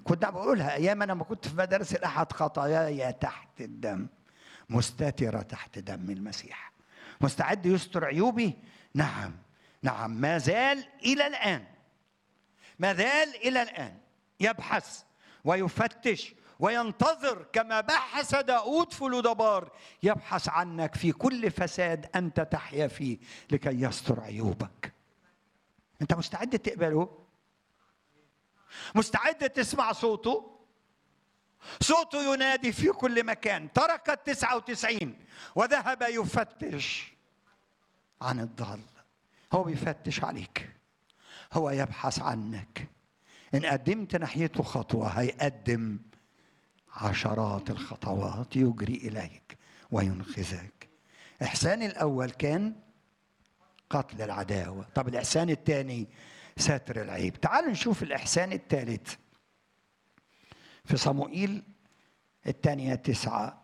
كنت بقولها ايام انا ما كنت في مدارس الاحد خطاياي تحت الدم مستتره تحت دم المسيح مستعد يستر عيوبي نعم نعم ما زال الى الان ما زال الى الان يبحث ويفتش وينتظر كما بحث داود في لودبار يبحث عنك في كل فساد انت تحيا فيه لكي يستر عيوبك انت مستعد تقبله مستعد تسمع صوته صوته ينادي في كل مكان ترك التسعة وتسعين وذهب يفتش عن الضال هو بيفتش عليك هو يبحث عنك إن قدمت ناحيته خطوة هيقدم عشرات الخطوات يجري إليك وينقذك إحسان الأول كان قتل العداوة طب الإحسان الثاني ستر العيب تعالوا نشوف الإحسان الثالث في صموئيل الثانية تسعة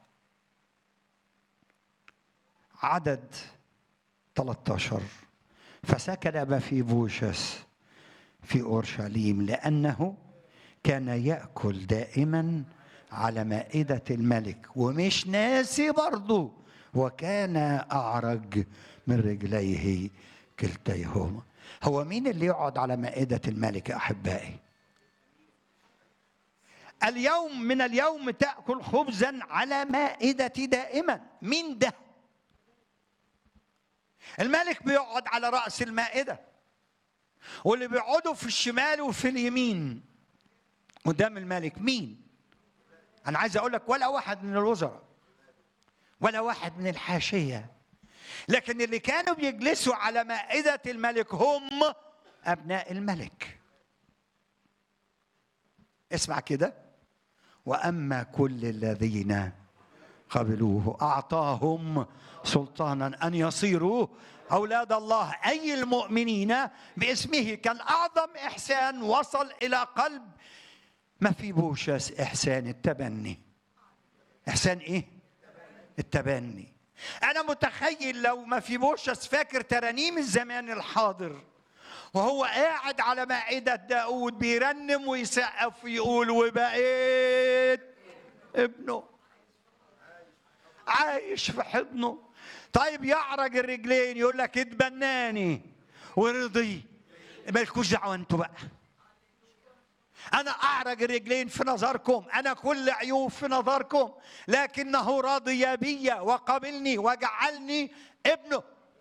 عدد 13 فسكن مفيبوشس في أورشليم لأنه كان يأكل دائما على مائدة الملك ومش ناسي برضه وكان أعرج من رجليه كلتيهما هو مين اللي يقعد على مائدة الملك يا أحبائي اليوم من اليوم تأكل خبزا على مائدة دائما مين ده الملك بيقعد على رأس المائدة واللي بيقعدوا في الشمال وفي اليمين قدام الملك مين أنا عايز أقول لك ولا واحد من الوزراء ولا واحد من الحاشية لكن اللي كانوا بيجلسوا على مائدة الملك هم أبناء الملك اسمع كده وأما كل الذين قبلوه أعطاهم سلطانا أن يصيروا أولاد الله أي المؤمنين باسمه كان أعظم إحسان وصل إلى قلب ما في بوشس إحسان التبني إحسان إيه؟ التبني أنا متخيل لو ما في بوشس فاكر ترانيم الزمان الحاضر وهو قاعد على مائدة داود بيرنم ويسقف ويقول وبقيت ابنه عايش في حضنه طيب يعرج الرجلين يقول لك اتبناني ورضي مالكوش دعوه انتوا بقى انا اعرج الرجلين في نظركم انا كل عيوب في نظركم لكنه رضي بي وقبلني وجعلني ابنه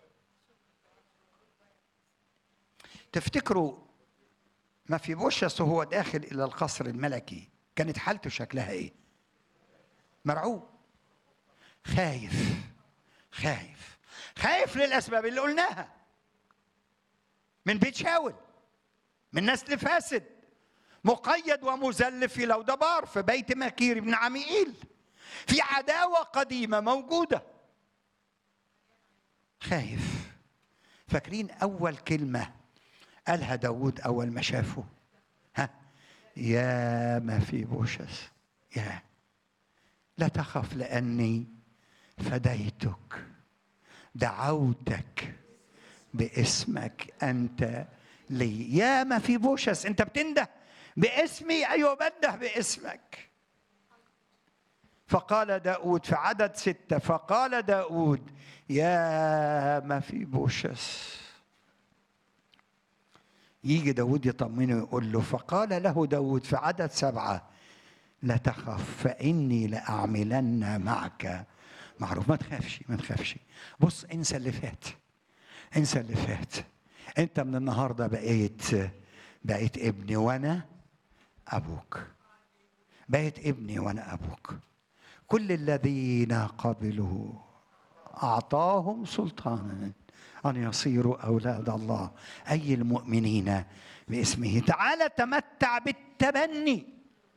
تفتكروا ما في بوشس وهو داخل الى القصر الملكي كانت حالته شكلها ايه مرعوب خايف خايف خايف للاسباب اللي قلناها من بيت شاول من نسل فاسد مقيد ومذل في لودبار في بيت مكير بن عميئيل في عداوه قديمه موجوده خايف فاكرين اول كلمه قالها داود اول ما شافه ها يا ما في بوشس يا لا تخف لاني فديتك دعوتك باسمك انت لي يا ما في بوشس انت بتنده باسمي ايوه بنده باسمك فقال داود في عدد ستة فقال داود يا ما في بوشس يجي داود يطمنه يقول له فقال له داود في عدد سبعة لا تخف فإني لأعملن معك معروف ما تخافش ما تخافش بص انسى اللي فات انسى اللي فات انت من النهارده بقيت بقيت ابني وانا ابوك بقيت ابني وانا ابوك كل الذين قبلوا اعطاهم سلطانا ان يصيروا اولاد الله اي المؤمنين باسمه تعالى تمتع بالتبني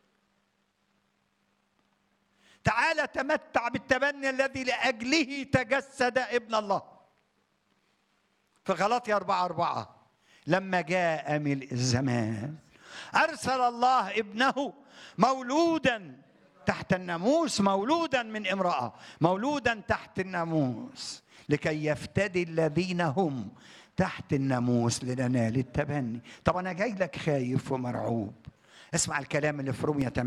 تعالى تمتع بالتبني الذي لاجله تجسد ابن الله في غلطي أربعة أربعة لما جاء ملء الزمان أرسل الله ابنه مولودا تحت الناموس مولودا من امرأة مولودا تحت الناموس لكي يفتدي الذين هم تحت الناموس لننال التبني طب أنا جاي لك خايف ومرعوب اسمع الكلام اللي في رومية